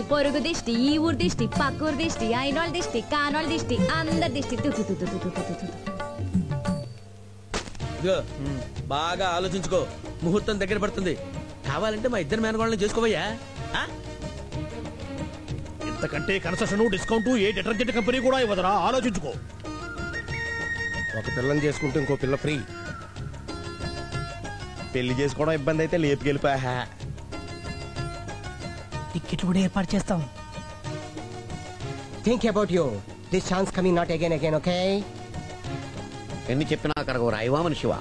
పొరుగు దిష్టి ఈ ఊరు దిష్టి పక్కూరు దిష్టి అయినోళ్ళ దిష్టి కానోళ్ళ దిష్టి అందరి దిష్టి తు, తు, తు, తు, తు, తు, తు, తు. ఇదిగో బాగా ఆలోచించుకో ముహూర్తం దగ్గర పడుతుంది కావాలంటే మా ఇద్దరు మేనగోళ్ళని చేసుకోవయ్యా ఆ? ఇంతకంటే కన్సెషన్ డిస్కౌంట్ ఏ డిటర్జెంట్ కంపెనీ కూడా ఇవ్వదరా ఆలోచించుకో ఒక పిల్లని చేసుకుంటే ఇంకో పిల్ల ఫ్రీ పెళ్లి చేసుకోవడం ఇబ్బంది అయితే లేపుకెళ్ళిపోయా టికెట్లు కూడా ఏర్పాటు చేస్తాం think about you this chance coming not again again okay ఎన్ని చెప్పినా అక్కడ రాయివా మనిషివా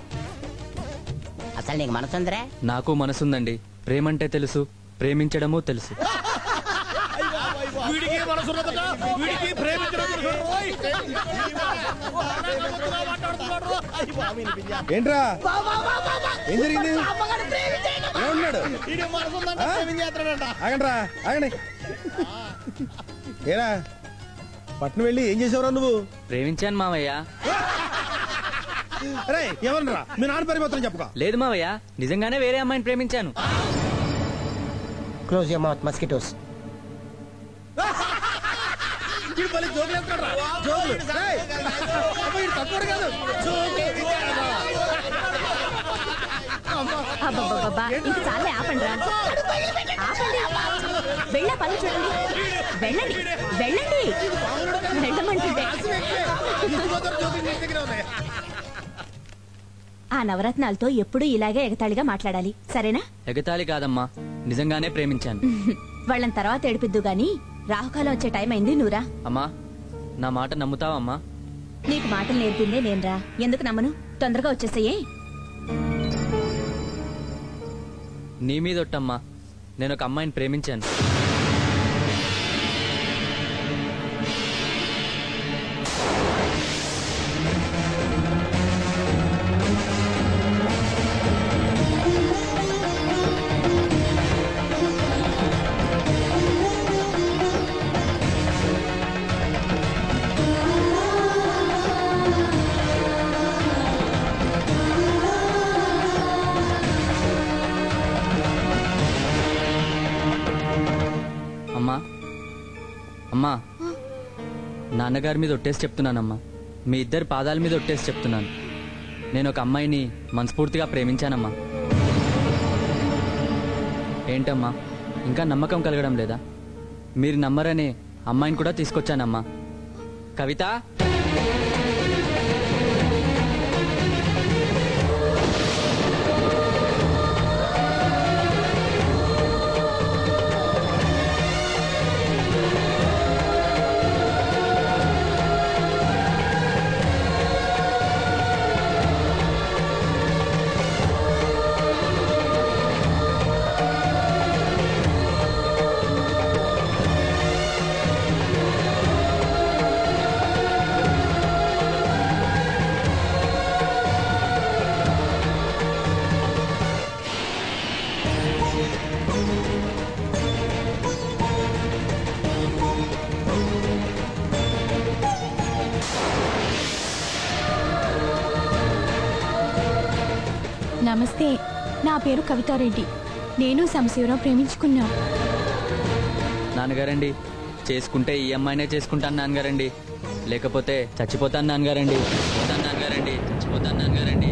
అసలు నీకు మనసుందిరా నాకు మనసుందండి ప్రేమంటే తెలుసు ప్రేమించడము తెలుసు వీడికి మనసున్నదట వీడికి ప్రేమించడం తెలుసు. ఓయ్! ఏంట్రా ఏం జరిగింది ఏమన్నాడు వీడి మనసుందంటే ప్రేమించేస్తాడంట. ఆగండ్రా ఆగండి ఏరా పట్నం వెళ్ళి ఏం చేసావురా నువ్వు ప్రేమించాను మావయ్య అరే ఎవరన్నా మీ నాన్న పరిమితం చెప్పుకో లేదు మావయ్య నిజంగానే వేరే అమ్మాయిని ప్రేమించాను క్లోజ్ యర్ మౌత్ మస్కిటోస్ వీడు భలే జోకులు వేస్తున్నాడురా. జోకులు. ఏయ్! అబ్బా, వీడు తక్కువడు కాదు. జోకులు. అబ్బబ్బబ్బబ్బా, ఇంక చాలే ఆపండి రా ఆపండి వెళ్ళా పని చూడండి వెళ్ళండి వెళ్ళండి వెళ్ళమంటుంటే ఇంటిపోతారు జోకులు నీ దగ్గరే ఉన్నాయి. ఆ నవరత్నాలతో ఎప్పుడూ ఇలాగే ఎగతాళిగా మాట్లాడాలి సరేనా ఎగతాళి కాదమ్మా నిజంగానే ప్రేమించాను వాళ్ళని తర్వాత ఏడిపిద్దు గాని రాహుకాలం వచ్చే టైం అయింది నువ్వురా అమ్మా నా మాట నమ్ముతావమ్మా నీకు మాటలు నేర్పిందే నేనురా ఎందుకు నమ్మను తొందరగా వచ్చేసేయే నీ మీదొట్టమ్మా నేను ఒక అమ్మాయిని ప్రేమించాను అమ్మా అమ్మా నాన్నగారి మీద ఒట్టేసి చెప్తున్నానమ్మా మీ ఇద్దరి పాదాల మీద ఒట్టేసి చెప్తున్నాను నేను ఒక అమ్మాయిని మనస్ఫూర్తిగా ప్రేమించానమ్మా ఏంటమ్మా ఇంకా నమ్మకం కలగడం లేదా మీరు నమ్మరనే అమ్మాయిని కూడా తీసుకొచ్చానమ్మా కవిత నమస్తే నా పేరు కవితారెడ్డి నేను సంశివరావు ప్రేమించుకున్నా నాన్నగారండి చేసుకుంటే ఈ అమ్మాయినే చేసుకుంటాను నాన్నగారండి లేకపోతే చచ్చిపోతాను నాన్నగారండి చచ్చిపోతాను నాన్నగారండి చచ్చిపోతాను నాన్నగారండి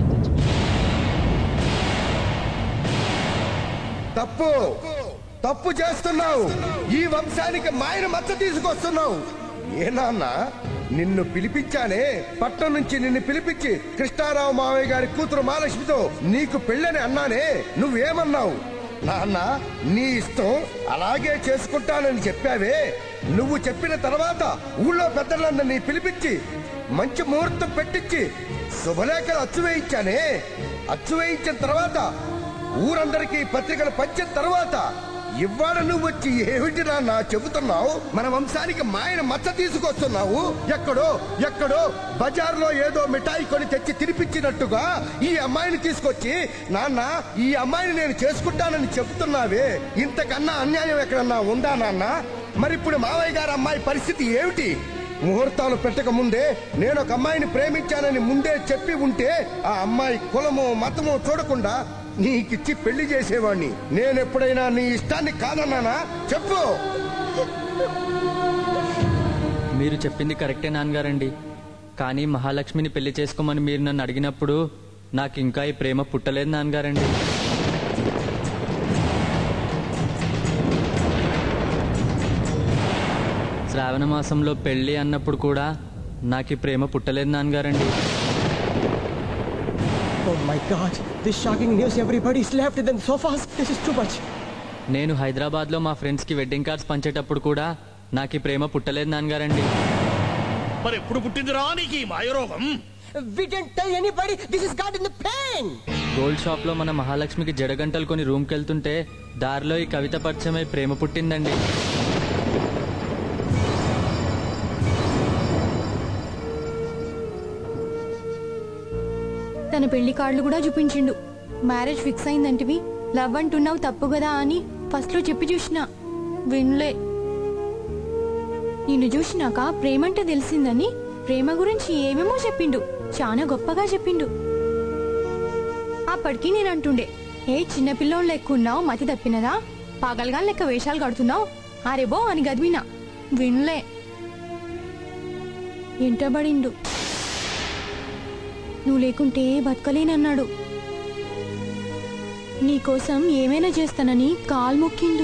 తప్పు తప్పు చేస్తున్నావు ఈ వంశానికి మాయన మచ్చ తీసుకొస్తున్నావు ఏ నాన్న నిన్ను పిలిపించానే పట్నం నుంచి నిన్ను పిలిపించి కృష్ణారావు మావయ్య గారి కూతురు మహాలక్ష్మితో నీకు పెళ్ళని అన్నానే నువ్వేమన్నావు నాన్న నీ ఇష్టం అలాగే చేసుకుంటానని చెప్పావే నువ్వు చెప్పిన తర్వాత ఊళ్ళో పెద్దలందరినీ పిలిపించి మంచి ముహూర్తం పెట్టించి శుభలేఖలు అచ్చు వేయించానే అచ్చు వేయించిన తర్వాత ఊరందరికీ పత్రికలు పంచిన తర్వాత ఇవాళ నువ్వు వచ్చి ఏమిటి నాన్న చెబుతున్నావు మన వంశానికి మాయన మచ్చ తీసుకొస్తున్నావు ఎక్కడో ఎక్కడో బజార్లో ఏదో మిఠాయి కొని తెచ్చి తినిపించినట్టుగా ఈ అమ్మాయిని తీసుకొచ్చి నాన్న ఈ అమ్మాయిని నేను చేసుకుంటానని చెబుతున్నావే ఇంతకన్నా అన్యాయం ఎక్కడన్నా ఉందా నాన్న మరి ఇప్పుడు మావయ్య గారి అమ్మాయి పరిస్థితి ఏమిటి ముహూర్తాలు పెట్టక ముందే నేను ఒక అమ్మాయిని ప్రేమించానని ముందే చెప్పి ఉంటే ఆ అమ్మాయి కులము మతము చూడకుండా నీకిచ్చి పెళ్లి చేసేవాణ్ణి నేనెప్పుడైనా నీ ఇష్టాన్ని కాదన్నానా చెప్పు మీరు చెప్పింది కరెక్టే నాన్నగారండి కానీ మహాలక్ష్మిని పెళ్లి చేసుకోమని మీరు నన్ను అడిగినప్పుడు నాకు ఇంకా ఈ ప్రేమ పుట్టలేదు నాన్నగారండి శ్రావణ మాసంలో పెళ్లి అన్నప్పుడు కూడా నాకు ఈ ప్రేమ పుట్టలేదు నాన్నగారండి Oh my god, this shocking news everybody's left in the sofas. This is too much. నేను హైదరాబాద్లో మా ఫ్రెండ్స్కి వెడ్డింగ్ కార్డ్స్ పంచేటప్పుడు కూడా నాకు ఈ ప్రేమ పుట్టలేదు నాన్నగారండి మరి ఎప్పుడు పుట్టిందిరా నీకు ఈ మాయరోగం We didn't tell anybody. This is God in the pain. Gold షాప్లో మన మహాలక్ష్మికి జడగంటలు కొని రూమ్కి వెళ్తుంటే దారిలో ఈ కవిత పరిచయమై ప్రేమ పుట్టిందండి తన పెళ్లి కార్డులు కూడా చూపించిండు మ్యారేజ్ ఫిక్స్ అయిందంటివి లవ్ అంటున్నావు తప్పు కదా అని ఫస్ట్ లో చెప్పి చూసిన వినలే నిన్ను చూసినాక ప్రేమంటే తెలిసిందని ప్రేమ గురించి ఏమేమో చెప్పిండు చాలా గొప్పగా చెప్పిండు అప్పటికి నేను అంటుండే ఏ చిన్నపిల్లోళ్ళు ఎక్కున్నావు మతి తప్పినదా పాగల్గా లెక్క వేషాలు కడుతున్నావు అరేబో అని గదివినా వినలే ఎంటబడిండు నువ్వు లేకుంటే బతకలేనన్నాడు నీకోసం ఏమైనా చేస్తానని కాలు మొక్కిండు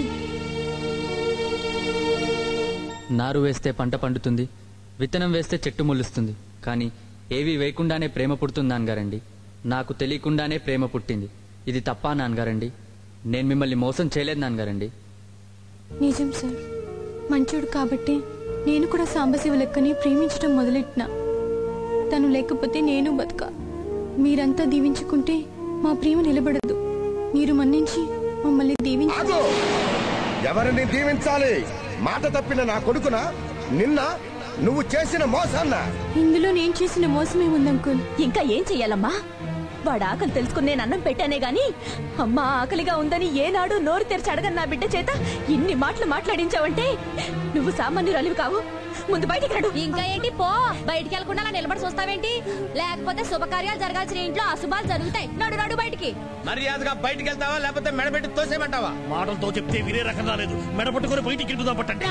నారు వేస్తే పంట పండుతుంది విత్తనం వేస్తే చెట్టు మొలుస్తుంది కానీ ఏవి వేయకుండానే ప్రేమ పుడుతుంది నాన్నగారండి నాకు తెలియకుండానే ప్రేమ పుట్టింది ఇది తప్పా నాన్నగారండి నేను మిమ్మల్ని మోసం చేయలేదు నాన్నగారండి నిజం సార్ మంచోడు కాబట్టి నేను కూడా సాంబశివ లెక్కని ప్రేమించడం మొదలెట్టిన తను లేకపోతే నేను బతక మీరంతా దీవించుకుంటే మా ప్రేమ నిలబడదు మీరు మన్నించి మమ్మల్ని దీవించి ఆగు ఎవరిని దీవించాలి మాట తప్పిన నా కొడుకున నిన్న నువ్వు చేసిన మోసాన్న ఇందులో నేను చేసిన మోసమే ఉంది అంకుల్ ఇంకా ఏం చెయ్యాలమ్మా వాడు ఆకలి తెలుసుకుని నేను అన్నం పెట్టానే గాని అమ్మా ఆకలిగా ఉందని ఏనాడు నోరు తెరిచి అడగని నా బిడ్డ చేత ఇన్ని మాటలు మాట్లాడించావంటే నువ్వు సామాన్యురాలివి కావు ముందు బయటికి రాడు ఇంకా ఏంటి పో బయటికి వెళ్లకుండా అలా నిలబడి చూస్తావేంటి లేకపోతే శుభకార్యాలు జరగాల్సిన ఇంట్లో అశుభాలు జరుగుతాయి నడు నడు బయటికి మర్యాదగా బయటికి వెళ్తావా లేకపోతే మెడబెట్టి తోసేయమంటావా మాటలతో చెప్తే వినే రకం రాలేదు మెడపట్టుకుని బయటికి ఇంటుదా పట్టండి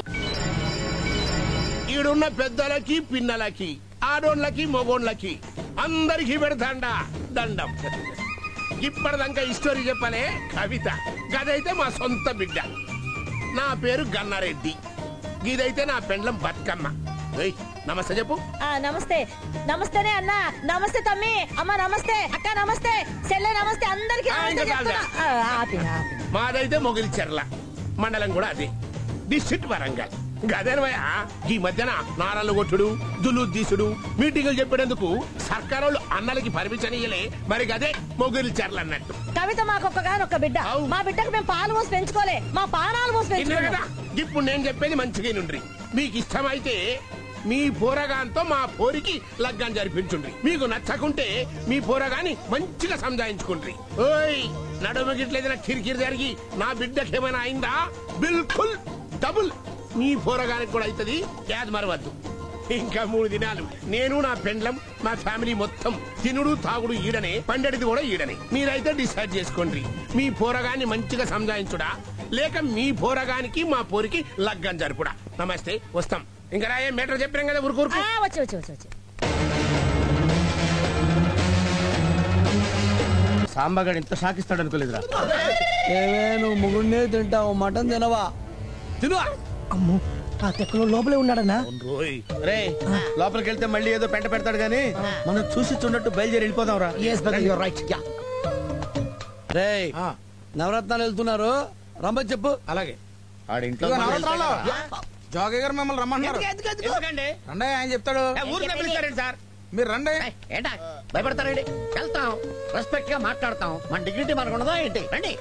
ఈడున్న పెద్దలకి పిన్నలకి ఆడోళ్ళకి మొగోళ్ళకి అందరికి పెడతాండ దండం ఇప్పటిదాకా ఈ స్టోరీ చెప్పలే కవిత గదైతే మా సొంత బిడ్డ నా పేరు గన్నారెడ్డి ఇదైతే నా పెండ్లం బతుకమ్మ ఏయ్, నమస్తే చెప్పు ఆ నమస్తే నమస్తేనే అన్న నమస్తే తమ్మి అమ్మ నమస్తే అక్క నమస్తే చెల్లె నమస్తే అందరికి ఆ, ఇంకా చాలు. మాదైతే మొగిలి చెర్ల మండలం కూడా అదే డిస్ట్రిక్ట్ వరంగల్ గదేనవయ్యా ఈ మధ్యన నారాలు కొట్టుడు దులు తీసుడు మీటింగులు చెప్పేందుకు సర్కారోళ్ళు అన్నలకి పర్మిషన్ ఇయ్యలే మరి గదే మొగిలి చెర్ల అన్నట్టు కవిత మాకొక్కగానొక్క బిడ్డ అవు. మా బిడ్డకు మేము పాలు మోసి పెంచుకోలే మా పానాలు మోసి ఇన్నారు పెంచుకోలే కదా ఇప్పుడు నేను చెప్పేది మంచిగా నుండ్రి మీకు ఇష్టమైతే మీ పోరగాంతో మా పోరికి లగ్గం జరిపించుండ్రి మీకు నచ్చకుంటే మీ పోరగాని మంచిగా సంజాయించుకుండ్రి ఓయ్ నడుమ గిట్లేదైనా కిరికిరి జరిగి నా బిడ్డకి ఏమైనా అయిందా బిల్కుల్ డబుల్ మీ పోరగానికి కూడా అవుతుంది యాద్ మరవద్దు ఇంకా మూడు దినాలు నేను నా పెండ్లం మా ఫ్యామిలీ మొత్తం తినుడు తాగుడు ఈడనే పండడిది కూడా ఈడనే మీరైతే డిసైడ్ చేసుకోండి మీ పోరగాన్ని మంచిగా సంజాయించుడా లేక మీ పోరగానికి మా పోరికి లగ్గం జరుపుడా నమస్తే వస్తాం ఇంకా రాయే మీటర్ చెప్పాం కదా ఊరుకు ఊరుకు. వచ్చి వచ్చి వచ్చి వచ్చి సాంబగాడు ఇంత షాకిస్తాడు అనుకోలేదురా ఏమే నువ్వు ముగ్గురినే తింటావు మటన్ తినవా తిను అమ్మో ఆ తెక్కలో లోపలే ఉన్నాడన్నా రోయ్ రే లోపలికి వెళ్తే మళ్ళీ ఏదో పెంట పెడతాడు గానీ మనం చూసి చూడట్టు బయలుదేరి వెళ్ళిపోదాం రా Yes, brother, you're right. Yeah. రే ఆ, నవరత్నాలు వెళ్తున్నారు రమ్మని చెప్పు అలాగే ఆడి ఇంట్లో ఇదిగో మనం నవరత్నాలు. వెళ్తే జోగయ్య గారు మిమ్మల్ని రమ్మంటున్నారు ఎందుకండి రండి ఆయన చెప్తాడు ఏ, ఊరికే పిలుస్తారండి సార్ మీరు రండి ఏయ్, ఏంటా భయపడతారండి వెళ్తాం రెస్పెక్ట్ గా మాట్లాడతాం మన డిగ్నిటీ మనకు ఉండదా ఏంటి రండి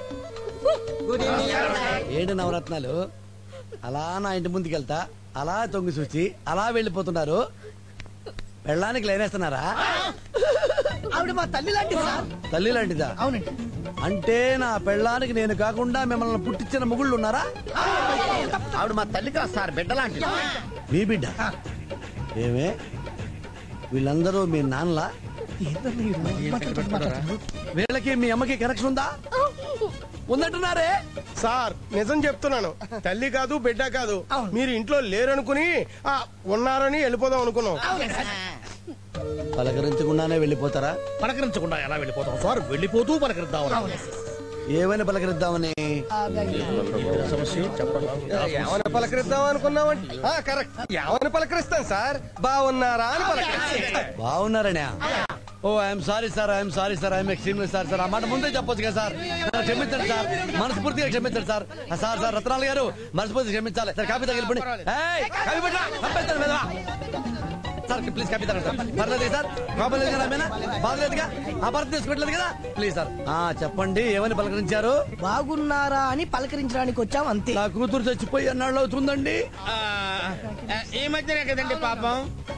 ఏంటి నవరత్నాలు అలా నా ఇంటి ముందుకు వెళ్తా అలా తొంగి చూచి అలా వెళ్ళిపోతున్నారు పెళ్ళానికి లైనేస్తున్నారా ఆవిడ మా తల్లి లాంటిది సార్ తల్లి లాంటిదా అవునండి అంటే నా పెళ్ళానికి నేను కాకుండా మిమ్మల్ని పుట్టించిన ముగుళ్ళు ఉన్నారా ఆవిడ మా తల్లి కాదు సార్ బిడ్డ లాంటిది మీ బిడ్డ ఏమే వీళ్ళందరూ మీ నాన్నలా వీళ్ళకి మీ అమ్మకి కనెక్షన్ ఉందా ఉందంటున్నారే సార్ నిజం చెప్తున్నాను తల్లి కాదు బిడ్డ కాదు మీరు ఇంట్లో లేరనుకుని ఆ, ఉన్నారని వెళ్ళిపోదాం అనుకున్నాం పలకరించకుండానే వెళ్ళిపోతారా పలకరించకుండా ఎలా వెళ్ళిపోతాం సార్ వెళ్ళిపోతూ పలకరిద్దాం ఏమైనా పలకరిద్దామని సమస్య చెప్పండి ఏమని పలకరిద్దాం అనుకున్నామంటే కరెక్ట్ ఏమని పలకరిస్తాం సార్ బాగున్నారా అని పలకరిస్తాం బాగున్నారనే ఓ I'm sorry sir I'm sorry sir I'm extremely sir sir ఆ మాట ముందే చెప్పొచ్చు కదా సార్ నన్ను క్షమించండి సార్ మనస్ఫూర్తిగా క్షమించండి సార్ ఆ, సార్ సార్ రత్నాలు గారు మనస్ఫూర్తిగా క్షమించాలి సార్ కాపీ తగిలిపండి ఏయ్, కాపీ పెట్టరా పంపేస్తాను మీద సార్ ప్లీజ్ కాపీ తగ్గండి సార్ పర్లేదు సార్ ప్రాబ్లం లేదు కదా ఆమెనా? బాగలేదుగా ఆ భర్త తీసుకోవట్లేదు కదా ప్లీజ్ సార్ ఆ చెప్పండి ఏమని పలకరించారు బాగున్నారా అని పలకరించడానికి వచ్చాం అంతే నా కూతురు చచ్చిపోయి అన్నాళ్ళు అవుతుందండి ఈ మధ్యనే కదండి పాపం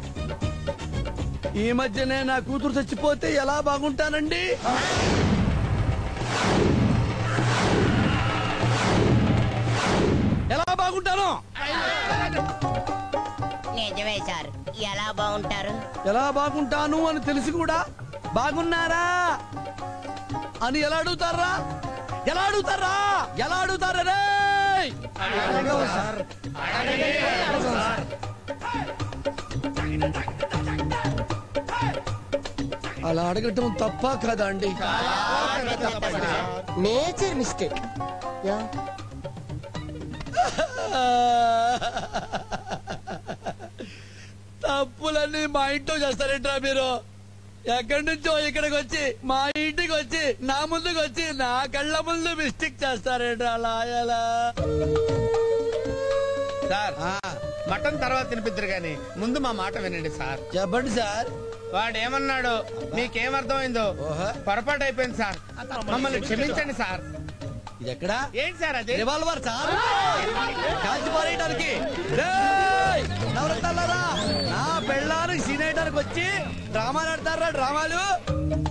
ఈ మధ్యనే నా కూతురు చచ్చిపోతే ఎలా బాగుంటానండి ఎలా బాగుంటాను నిజమే సార్ ఎలా బాగుంటారు ఎలా బాగుంటాను అని తెలిసి కూడా బాగున్నారా అని ఎలా అడుగుతారా ఎలా అడుగుతారా ఎలా అడుగుతారా రే అలా అడగటం తప్ప కదా అండి నేచర్ మిస్టేక్ తప్పులన్నీ మా ఇంట్లో చేస్తారేంట్రా మీరు ఎక్కడి నుంచో ఇక్కడికి వచ్చి మా ఇంటికి వచ్చి నా ముందుకు వచ్చి నా కళ్ళ ముందు మిస్టేక్ చేస్తారేంట్రా అలా ఎలా సార్ మటన్ తర్వాత తినిపిద్దరు గాని ముందు మా మాట వినండి సార్ చెప్పండి సార్ వాడు ఏమన్నాడు మీకేమర్థమైందో పొరపాటు అయిపోయింది సార్ మమ్మల్ని క్షమించండి సార్ ఇది ఎక్కడా ఏంటి సార్ అది రివాల్వర్ సార్ కాల్చి పారేయడానికి రేయ్! నవరత్నాలారా, నా పెళ్ళానికి సీనేయడానికి వచ్చి డ్రామాలు ఆడతారా డ్రామాలు